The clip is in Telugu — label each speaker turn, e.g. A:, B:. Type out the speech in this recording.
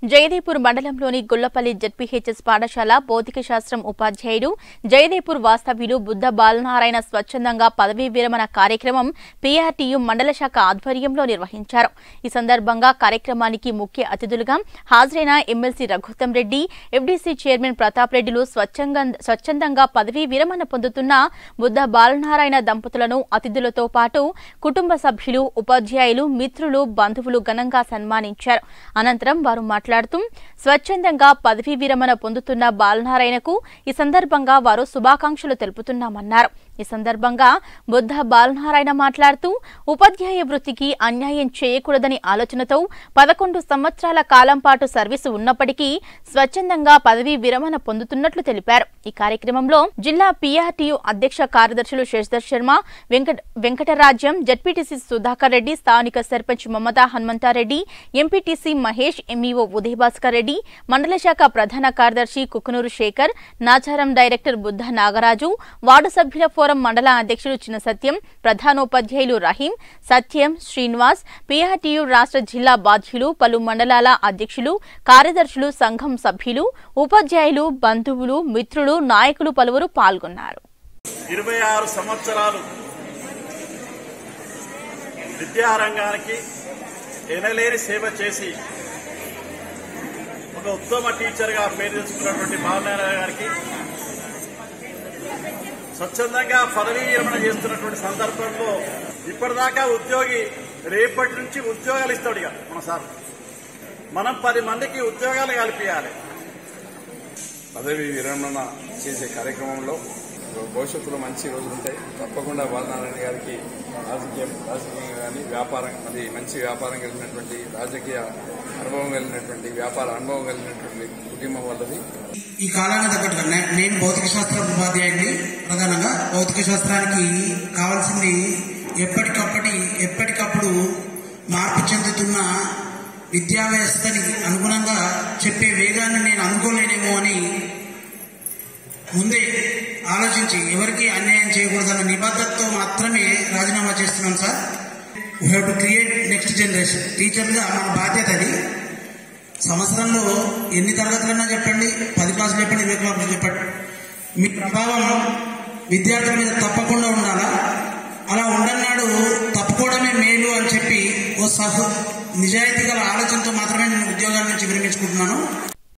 A: జయదేపూర్ మండలంలోని గుల్లపల్లి జడ్పీహెచ్ఎస్ పాఠశాల భౌతిక శాస్త్రం ఉపాధ్యాయుడు జయదేపూర్ వాస్తవ్యులు బుద్ధ బాలనారాయణ స్వచ్ఛందంగా పదవీ విరమణ కార్యక్రమం పీఆర్టీయూ మండల శాఖ ఆధ్వర్యంలో నిర్వహించారు ఈ సందర్భంగా కార్యక్రమానికి ముఖ్య అతిథులుగా హాజరైన MLC Raghuttam Reddy FDC chairman Pratap రెడ్డిలు స్వచ్ఛంగా స్వచ్ఛందంగా పదవీ విరమణ పొందుతున్న బుద్ధ బాలనారాయణ దంపతులను అతిథులతో పాటు కుటుంబ సభ్యులు ఉపాధ్యాయులు మిత్రులు బంధువులు ఘనంగా సన్మానించారు అనంతరం వారు మాట్లాడుతూ స్వచ్ఛందంగా పదవీ విరమణ పొందుతున్న బాలనారాయణకు ఈ సందర్భంగా వారు శుభాకాంక్షలు తెలుపుతున్నామన్నారు ఈ సందర్భంగా బుద్ధ బాలనారాయణ మాట్లాడుతూ ఉపాధ్యాయ వృత్తికి అన్యాయం చేయకూడదని ఆలోచనతో పదకొండు సంవత్సరాల కాలం పాటు సర్వీసు ఉన్నప్పటికీ స్వచ్ఛందంగా పదవీ విరమణ పొందుతున్నట్లు తెలిపారు ఈ కార్యక్రమంలో జిల్లా పీఆర్టీయూ అధ్యక్ష కార్యదర్శులు శశిధర్ శర్మ వెంకట వెంకటరాజ్యం జడ్పీటీసీ సుధాకర్ రెడ్డి స్థానిక సర్పంచ్ మమతా హనుమంతారెడ్డి ఎంపీటీసీ మహేష్ ఎంఈఓ ఉదయభాస్కర్ రెడ్డి మండల శాఖ ప్రధాన కార్యదర్శి కుకునూరు శేఖర్ నాచారం డైరెక్టర్ బుద్ధ నాగరాజు వార్డు సభ్యుల ఫోరం మండల అధ్యక్షులు చిన్న సత్యం ప్రధానోపాధ్యాయులు రహీం సత్యం శ్రీనివాస్ పీఆర్టీయూ రాష్ట్ర జిల్లా బాధ్యులు పలు మండలాల అధ్యక్షులు కార్యదర్శులు సంఘం సభ్యులు ఉపాధ్యాయులు బంధువులు మిత్రులు నాయకులు పలువురు పాల్గొన్నారు
B: ఇరవై ఆరు సంవత్సరాలు విద్యారంగానికి ఎనలేని సేవ చేసి ఒక ఉత్తమ టీచర్గా పేరు తెచ్చుకున్నటువంటి బాలనారాయణ గారికి స్వచ్ఛందంగా పదవీ విరమణ చేస్తున్నటువంటి సందర్భంలో ఇప్పటిదాకా ఉద్యోగి రేపటి నుంచి ఉద్యోగాలు ఇస్తాడు ఇక మన సార్ మనం పది మందికి ఉద్యోగాలు కల్పించాలి
C: పదవి విరమణ చేసే కార్యక్రమంలో భవిష్యత్తులో మంచి రోజులు ఉంటాయి తప్పకుండా బాలనారాయణ గారికి రాజకీయం రాజకీయంగా కానీ వ్యాపారం అది మంచి వ్యాపారం కలిగినటువంటి రాజకీయ అనుభవం కలిగినటువంటి వ్యాపార అనుభవం కలిగినటువంటి కుటుంబం వాళ్ళది
D: ఈ కాలానికి తగ్గట్టుగా నే- నేను భౌతిక శాస్త్ర ఉపాధ్యాయుడిని ప్రధానంగా భౌతిక శాస్త్రానికి కావాల్సింది ఎప్పటికప్పటి ఎప్పటికప్పుడు మార్పు చెందుతున్న విద్యా వ్యవస్థని అనుగుణంగా చెప్పే వేగాన్ని నేను అనుకోలేనేమో అని ముందే ఆలోచించి ఎవరికి అన్యాయం చేయకూడదన్న నిబద్ధతతో మాత్రమే రాజీనామా చేస్తున్నాను sir we have to create next generation టీచర్గా మన బాధ్యత అది సంవత్సరంలో ఎన్ని తరగతులన్నా చెప్పండి పది క్లాసులు చెప్పండి ఇరవై క్లాసులు చెప్పండి మీ ప్రభావం విద్యార్థుల మీద తప్పకుండా ఉండాలా అలా ఉండన్నాడు తప్పుకోవడమే మేలు అని చెప్పి ఓ సహు నిజాయితీ గల ఆలోచనతో మాత్రమే నేను ఉద్యోగాల నుంచి విరమించుకుంటున్నాను